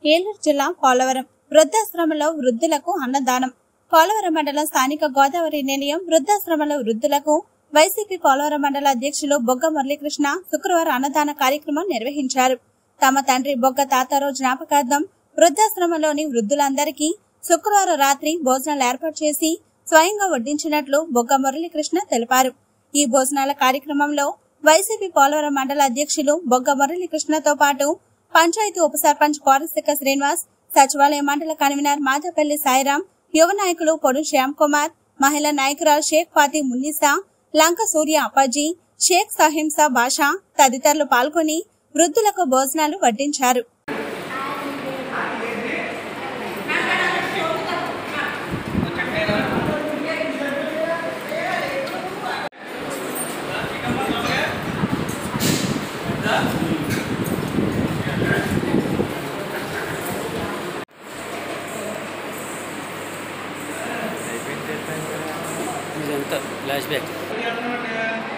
ఏలూరు జిల్లా పోలవరం వృద్ధాశ్రమంలో వృద్ధులకు అన్నదానం పోలవరం మండలం స్థానిక గోదావరి నిలయం వృద్ధాశ్రమంలో వృద్ధులకు వైసీపీ పోలవరం మండల అధ్యక్షులు బొగ్గ మురళీకృష్ణ శుక్రవారం అన్నదాన కార్యక్రమం నిర్వహించారు తమ తండ్రి బొగ్గ తాతారావు జ్ఞాపకార్థం వృద్ధాశ్రమంలోని వృద్ధులందరికీ శుక్రవారం రాత్రి భోజనాలు ఏర్పాటు చేసి స్వయంగా వడ్డించినట్లు బొగ్గ మురళీకృష్ణ తెలిపారు ఈ భోజనాల కార్యక్రమంలో వైసీపీ పోలవరం మండల అధ్యక్షులు బొగ్గ మురళీకృష్ణతో పాటు పంచాయతీ ఉప సర్పంచ్ కోరసిక్క శ్రీనివాస్ సచివాలయ మండల కన్వీనర్ మాధవపల్లి సాయిరాం యువ నాయకులు పొడు శ్యామ్ కుమార్ మహిళా నాయకురాలు షేక్ ఫాతి మున్నిసా లంక సూర్య అప్పాజీ షేక్ సహింసా బాషా తదితరులు పాల్గొని వృద్ధులకు భోజనాలు వడ్డించారు ఇదంతా ఫ్లాష్ బ్యాక్